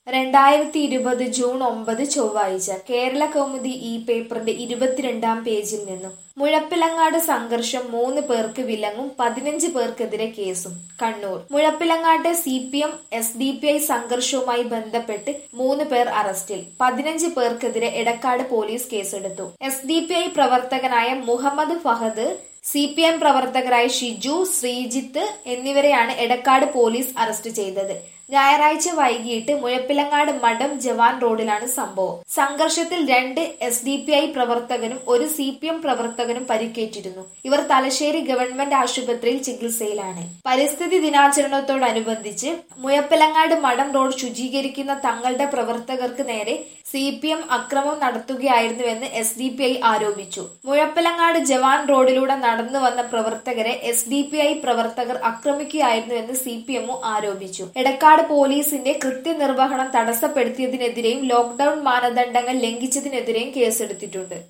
രണ്ടായിരത്തി ഇരുപത് ജൂൺ ഒമ്പത് ചൊവ്വാഴ്ച കേരള കൗമുദി ഈ പേപ്പറിന്റെ ഇരുപത്തിരണ്ടാം പേജിൽ നിന്നും മുഴപ്പിലങ്ങാട് സംഘർഷം മൂന്ന് പേർക്ക് വിലങ്ങും പതിനഞ്ച് പേർക്കെതിരെ കേസും കണ്ണൂർ മുഴപ്പിലങ്ങാട്ടെ C P M S D P I സംഘർഷവുമായി ബന്ധപ്പെട്ട് മൂന്ന് പേർ അറസ്റ്റിൽ പതിനഞ്ച് പേർക്കെതിരെ എടക്കാട് പോലീസ് കേസെടുത്തു എസ് ഡി പി ഐ പ്രവർത്തകനായ Muhammad Fahad C P M പ്രവർത്തകരായ ഷിജു ശ്രീജിത്ത് എന്നിവരെയാണ് എടക്കാട് പോലീസ് അറസ്റ്റ് ചെയ്തത് ഞായറാഴ്ച വൈകിട്ട് മുഴപ്പിലങ്ങാട് മഠം ജവാൻ റോഡിലാണ് സംഭവം സംഘർഷത്തിൽ രണ്ട് എസ് ഡി പി ഐ പ്രവർത്തകനും ഒരു സി പി എം പ്രവർത്തകനും പരിക്കേറ്റിരുന്നു ഇവർ തലശ്ശേരി ഗവൺമെന്റ് ആശുപത്രിയിൽ ചികിത്സയിലാണ് പരിസ്ഥിതി ദിനാചരണത്തോടനുബന്ധിച്ച് മുഴപ്പിലങ്ങാട് മഠം റോഡ് ശുചീകരിക്കുന്ന തങ്ങളുടെ പ്രവർത്തകർക്ക് നേരെ സി പി എം അക്രമം നടത്തുകയായിരുന്നുവെന്ന് എസ് ഡി പി ഐ ആരോപിച്ചു മുഴപ്പിലങ്ങാട് ജവാൻ റോഡിലൂടെ നടന്നു വന്ന പ്രവർത്തകരെ എസ് ഡി പി ഐ പ്രവർത്തകർ ആക്രമിക്കുകയായിരുന്നുവെന്ന് സി പി എമ്മും ആരോപിച്ചു എടക്കാട് പോലീസിന്റെ കൃത്യനിർവഹണം തടസ്സപ്പെടുത്തിയതിനെതിരെയും ലോക്ഡൌൺ മാനദണ്ഡങ്ങൾ ലംഘിച്ചതിനെതിരെയും കേസെടുത്തിട്ടുണ്ട്